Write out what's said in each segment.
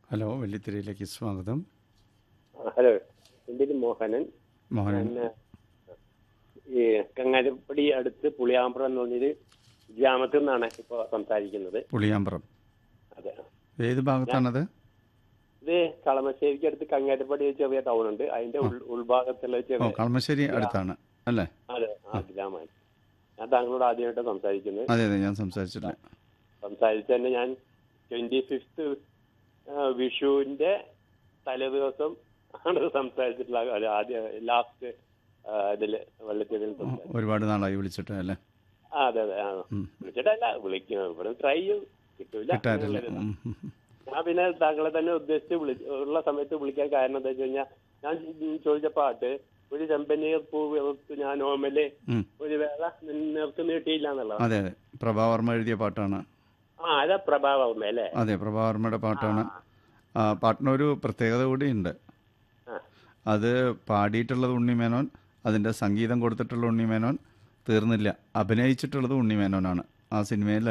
Hello വെള്ളിത്തിരയിലേക്ക് സ്വാഗതം hello എൻ്റെ പേര് മോഹനൻ മോഹനൻ ഞാൻ ഈ കങ്ങാരപ്പടി അടുത്ത് പുളിയാമ്പ്രം എന്ന് പറഞ്ഞൊരു ഗ്രാമത്തിൽ നിന്നാണ് ഇപ്പോൾ സംസാരിക്കുന്നത് പുളിയാമ്പ്രം അതെ ഏത് ഭാഗത്താണത് ഇത് കളമശ്ശേരിക്ക് അടുത്ത് കങ്ങാരപ്പടി ഒരു ചെറിയ ടൗൺ ഉണ്ട് അതിന്റെ ഉൾ ഉൾഭാഗത്തുള്ള ഒരു ഓ ചെറിയ കളമശ്ശേരി അടുത്താണ് അല്ലേ അതെ ആ ഗ്രാമമാണ് ഞാൻ താങ്കളോട് ആദ്യമായിട്ട് സംസാരിക്കുന്നത് അതെ അതെ ഞാൻ സംസാരിച്ചില്ല സംസാരിച്ച് തന്നെ ഞാൻ ട്വന്റി ഫിഫ്ത്ത് വിഷുവിന്റെ തലേദിവസം ആണ് സംസാരിച്ചിട്ടുള്ള അത് ആദ്യ ലാസ്റ്റ് ഇതില് വെള്ളത്തിൽ സംസാരിച്ചത് ഒരുപാട് നാളായി വിളിച്ചിട്ട് അല്ലേ ആ, അതെ അതെ ആ ഉം. വിളിച്ചിട്ടല്ല വിളിക്കും ഇവിടെ ട്രൈ ചെയ്യും കിട്ടൂല കിട്ടാറില്ല എന്നുള്ളൊരു ഉം, ഉം, ഉം. ഞാൻ പിന്നെ താങ്കളെ തന്നെ ഉദ്ദേശിച്ച് വിളി ഉള്ള സമയത്ത് വിളിക്കാൻ കാരണം എന്താ വെച്ച് കഴിഞ്ഞാൽ ഞാൻ ചോദിച്ച പാട്ട് ഒരു ചെമ്പനീർ പൂ വെറുത്ത് ഞാൻ ഓമല് ഉം. ഒരു വേള നിർക്ക് നീട്ടിയില്ല എന്നുള്ളത് അതെ അതെ പ്രഭാവർമ്മ എഴുതിയ പാട്ടാണ് ആ അതാ പ്രഭാവം അല്ലേ അതെ പ്രഭാവർമ്മയുടെ പാട്ടാണ് ആ പാട്ടിനൊരു പ്രത്യേകത കൂടിയുണ്ട് ആ അത് പാടിയിട്ടുള്ളത് ഉണ്ണിമേനോൻ അതിൻ്റെ സംഗീതം കൊടുത്തിട്ടുള്ള ഉണ്ണിമേനോൻ തീർന്നില്ല അഭിനയിച്ചിട്ടുള്ളത് ഉണ്ണിമേനോനാണ് ആ സിനിമയിൽ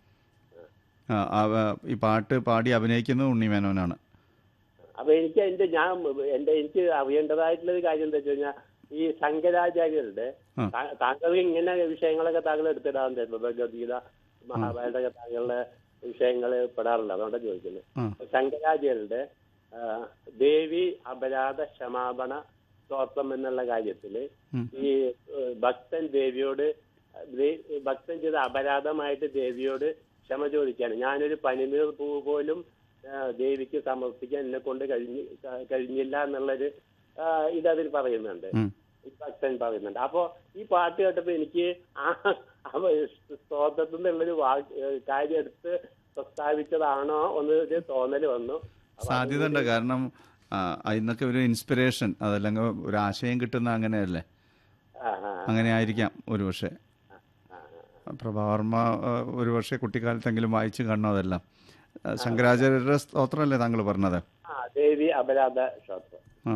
ഈ പാട്ട് പാടി അഭിനയിക്കുന്നത് ഉണ്ണിമേനോനാണ് അപ്പൊ എനിക്ക് എന്റെ ഞാൻ എന്റെ എനിക്ക് അറിയേണ്ടതായിട്ടുള്ള ഒരു കാര്യം എന്താ വെച്ച് കഴിഞ്ഞാൽ ഈ ശങ്കരാചാര്യരുടെ ആ. താ- താങ്കൾക്ക് ഇങ്ങനെ വിഷയങ്ങളൊക്കെ താങ്കൾ എടുത്തിടാൻ തരുന്നു ഭഗവത്ഗീത മഹാഭാരതമൊക്കെ താങ്കളുടെ വിഷയങ്ങൾ പെടാറില്ല അതുകൊണ്ടാണ് ചോദിക്കുന്നത് ആ ശങ്കരാചാര്യരുടെ ആ, ദേവി അപരാധ ക്ഷമാപണ സ്തോത്രം എന്നുള്ള കാര്യത്തില് ഉം. ഈ ഏഹ്, ഭക്തൻ ദേവിയോട് ദേ- ഭക്തൻ ചെയ്ത അപരാധമായിട്ട് ദേവിയോട് ക്ഷമ ചോദിക്കാണ് ഞാനൊരു പനിനീർ പൂ പോലും ആ, ദേവിക്ക് സമർപ്പിക്കാൻ എന്നെ കൊണ്ട് കഴിഞ്ഞ് ക- കഴിഞ്ഞില്ല എന്നുള്ളൊരു ആ, ഇതതിൽ പറയുന്നുണ്ട് ഉം. ഈ ഭക്തൻ പറയുന്നുണ്ട് അപ്പോ ഈ പാട്ട് കേട്ടപ്പോ എനിക്ക് ആ അവ സ്തോത്രത്തിൽ നിന്നുള്ളൊരു വാ- ഏഹ് കാര്യം എടുത്ത് പ്രസ്താവിച്ചതാണോ എന്നൊരു തോന്നൽ വന്നു അപ്പൊ സാധ്യത ഉണ്ട് കാരണം ആ, അതിന്നൊക്കെ ഒരു ഇൻസ്പിറേഷൻ അതല്ലെങ്കിൽ ഒരു ആശയം കിട്ടുന്ന അങ്ങനെയല്ലേ ആ, ആ, അങ്ങനെ ആയിരിക്കാം ഒരു പക്ഷേ ആ, ആ. പ്രഭാവർമ്മ ആ, ഒരു പക്ഷേ കുട്ടിക്കാലത്തെങ്കിലും വായിച്ചു കാണണം അതെല്ലാം ആ, ശങ്കരാചാര്യരുടെ സ്തോത്രമല്ലേ താങ്കൾ പറഞ്ഞത് ആ ദേവി അപരാധ ക്ഷോത്രം ആ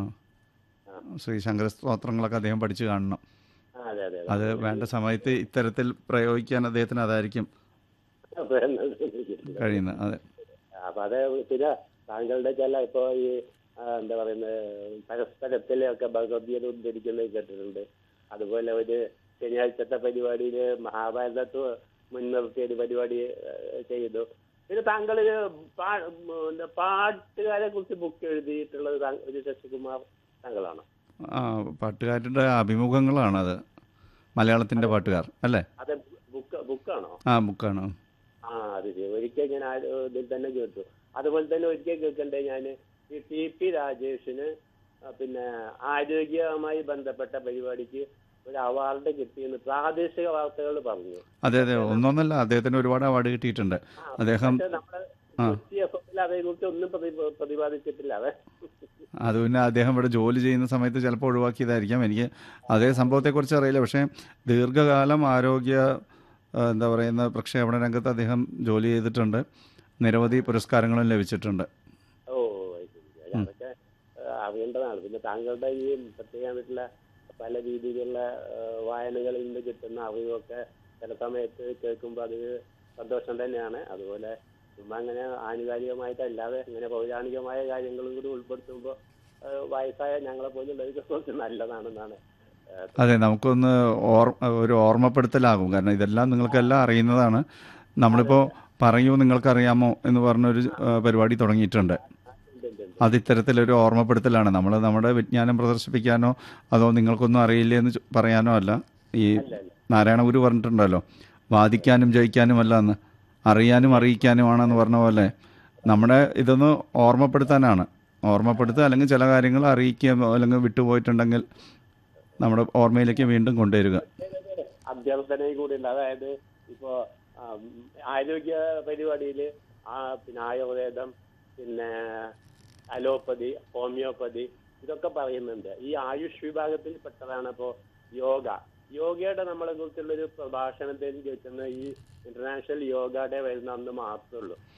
ശ്രീ ശങ്കര സ്തോത്രങ്ങളൊക്കെ അദ്ദേഹം പഠിച്ചു കാണണം ആ, അതെ അതെ അതെ. അത് വേണ്ട സമയത്ത് ഇത്തരത്തിൽ പ്രയോഗിക്കാൻ അദ്ദേഹത്തിന് അതായിരിക്കും അപ്പൊ എന്നത് കഴിയുന്നത് അതെ അപ്പൊ അത് പിന്നെ താങ്കളുടെ ചില ഇപ്പൊ ഈ ആ, എന്താ പറയുന്നത് പരസ്പരത്തിലൊക്കെ ഭഗവത്ഗീത ഉദ്ധരിക്കുന്നത് കേട്ടിട്ടുണ്ട് അതുപോലെ ഒരു ശനിയാഴ്ചത്തെ പരിപാടിയിൽ മഹാഭാരതത്ത് മുൻനിർത്തിയ ഒരു പരിപാടി ഏഹ്, ചെയ്തു പിന്നെ താങ്കൾ ഒരു പാ- ഉം, എന്താ പാട്ടുകാരെ കുറിച്ച് ബുക്ക് എഴുതിയിട്ടുള്ളത് താങ്ക- ഒരു ശശികുമാർ താങ്കളാണ് ആ പാട്ടുകാരുടെ അഭിമുഖങ്ങളാണത് മലയാളത്തിൻ്റെ പാട്ടുകാർ അല്ലേ അത് ബുക്ക് ബുക്കാണോ ആ ബുക്കാണ് ആ അത് ശരി ഒരിക്കൽ ഞാൻ ആ ഇതിൽ തന്നെ കേട്ടു അതുപോലെ തന്നെ ഒരിക്കൽ കേൾക്കണ്ടേ ഞാൻ ഈ ടി പി രാജേഷിന് ആ, പിന്നെ ആരോഗ്യവുമായി ബന്ധപ്പെട്ട പരിപാടിക്ക് ഒരു അവാർഡ് കിട്ടിയെന്ന് പ്രാദേശിക വാർത്തകൾ പറഞ്ഞു അതെ അതെ ഒന്നൊന്നല്ല അദ്ദേഹത്തിന് ഒരുപാട് അവാർഡ് കിട്ടിയിട്ടുണ്ട് ആ, അദ്ദേഹം പക്ഷേ നമ്മുടെ കൊച്ചി എഫ് എമ്മിൽ അതേ കുറിച്ച് ഒന്നും പ്രതി- പ്രതിപാദിച്ചിട്ടില്ല അതെ അത് പിന്നെ അദ്ദേഹം ഇവിടെ ജോലി ചെയ്യുന്ന സമയത്ത് ചിലപ്പോൾ ഒഴിവാക്കിയതായിരിക്കാം എനിക്ക് അതേ സംഭവത്തെക്കുറിച്ച് അറിയില്ല പക്ഷേ ദീർഘകാലം ആരോഗ്യ ആ, എന്താ പറയുന്ന പ്രക്ഷേപണ രംഗത്ത് അദ്ദേഹം ജോലി ചെയ്തിട്ടുണ്ട് നിരവധി പുരസ്കാരങ്ങളും ലഭിച്ചിട്ടുണ്ട് ഓ അത് ശരി. അല്ല, അതൊക്കെ ആ, അറിയേണ്ടതാണ് പിന്നെ താങ്കളുടെ ഈ പ്രത്യേകമായിട്ടുള്ള പല രീതിയിലുള്ള ആ, വായനകളിൽ നിന്ന് കിട്ടുന്ന അറിവൊക്കെ ചില സമയത്ത് കേൾക്കുമ്പോൾ അത് സന്തോഷം തന്നെയാണ് അതുപോലെ ചുമ്മാ അങ്ങനെ ആനുകാലികമായിട്ടല്ലാതെ ഇങ്ങനെ പൗരാണികമായ കാര്യങ്ങളും കൂടി ഉൾപ്പെടുത്തുമ്പോൾ ആ, വയസ്സായ ഞങ്ങളെ പോലുള്ളവർക്ക് കുറച്ച് നല്ലതാണെന്നാണ് ആ, അതെ നമുക്കൊന്ന് ഓർ ഒരു ഓർമ്മപ്പെടുത്തലാകും കാരണം ഇതെല്ലാം നിങ്ങൾക്കെല്ലാം അറിയുന്നതാണ് നമ്മളിപ്പോൾ പറയൂ നിങ്ങൾക്കറിയാമോ എന്ന് പറഞ്ഞൊരു ആ, പരിപാടി തുടങ്ങിയിട്ടുണ്ട് ഉണ്ട്, ഉണ്ട്, ഉണ്ട്. അത് ഇത്തരത്തിലൊരു ഓർമ്മപ്പെടുത്തലാണ് നമ്മൾ നമ്മുടെ വിജ്ഞാനം പ്രദർശിപ്പിക്കാനോ അതോ നിങ്ങൾക്കൊന്നും അറിയില്ല എന്ന് ചോ- പറയാനോ അല്ല ഈ അല്ല, അല്ല. നാരായണ ഗുരു പറഞ്ഞിട്ടുണ്ടല്ലോ വാദിക്കാനും ജയിക്കാനും അല്ല എന്ന് അറിയാനും അറിയിക്കാനുമാണെന്ന് പറഞ്ഞ പോലെ നമ്മുടെ ഇതൊന്ന് ഓർമ്മപ്പെടുത്താനാണ് ഓർമ്മപ്പെടുത്തുക അല്ലെങ്കിൽ ചില കാര്യങ്ങൾ അറിയിക്കുക അല്ലെങ്കിൽ വിട്ടുപോയിട്ടുണ്ടെങ്കിൽ നമ്മുടെ ഓർമ്മയിലേക്ക് വീണ്ടും കൊണ്ടുവരിക അഭ്യർത്ഥനയും കൂടി ഉണ്ട് അതായത് ഇപ്പോ ആം, ആരോഗ്യ പരിപാടിയില് ആ പിന്നെ ആയുർവേദം പിന്നെ അലോപ്പതി ഹോമിയോപ്പതി ഇതൊക്കെ പറയുന്നുണ്ട് ഈ ആയുഷ് വിഭാഗത്തിൽ പെട്ടതാണ് ഇപ്പോ യോഗ യോഗയുടെ നമ്മളെ കുറിച്ചുള്ള ഒരു പ്രഭാഷണത്തിൽ ചോദിക്കുന്നത് ഈ ഇന്റർനാഷണൽ യോഗ ഡേ വരുന്ന അന്ന് മാത്രമേ ഉള്ളൂ